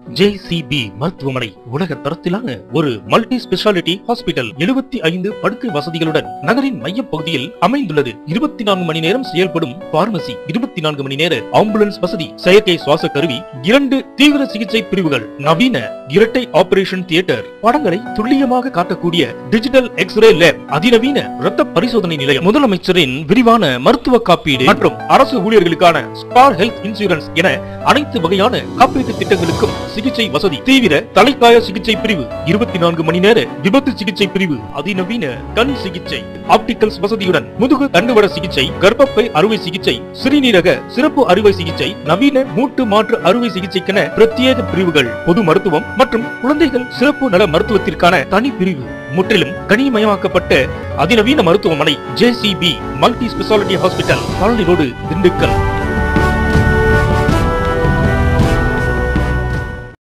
JCB மருத்துவமனை உலக தரத்திலான ஒரு மல்டி ஸ்பெஷாலிட்டி ஹாஸ்பிட்டல் எழுபத்தி ஐந்து படுக்கை வசதிகளுடன் நகரின் மைய பகுதியில் அமைந்துள்ளது இருபத்தி நான்கு மணி நேரம் செயல்படும் பார்மசி இருபத்தி நான்கு மணி நேர ஆம்புலன்ஸ் வசதி செயற்கை சுவாச கருவி இரண்டு தீவிர சிகிச்சை பிரிவுகள் நவீன இரட்டை ஆபரேஷன் தியேட்டர் படங்களை துல்லியமாக காட்டக்கூடிய டிஜிட்டல் எக்ஸ்ரே லேப் அதிநவீன இரத்த பரிசோதனை நிலையம் முதலமைச்சரின் விரிவான மருத்துவ காப்பீடு மற்றும் அரசு ஊழியர்களுக்கான ஸ்டார் ஹெல்த் இன்சூரன்ஸ் என அனைத்து வகையான காப்பீட்டு திட்டங்களுக்கும் சிகிச்சை வசதி தீவிர தலைக்காய சிகிச்சை பிரிவு இருபத்தி நான்கு மணி நேர விபத்து சிகிச்சை பிரிவு அதிநவீன கண் சிகிச்சை ஆப்டிகல்ஸ் வசதியுடன் முதுகு தண்டுவட சிகிச்சை கர்ப்பப்பை அறுவை சிகிச்சை சிறுநீரக சிறப்பு அறுவை சிகிச்சை நவீன மூட்டு மாற்று அறுவை சிகிச்சைக்கென பிரத்யேக பிரிவுகள் பொது மருத்துவம் மற்றும் குழந்தைகள் சிறப்பு நல மருத்துவத்திற்கான தனி பிரிவு முற்றிலும் கனிமயமாக்கப்பட்ட அதிநவீன மருத்துவமனை JCP multi speciality hospital Palani road Dindigul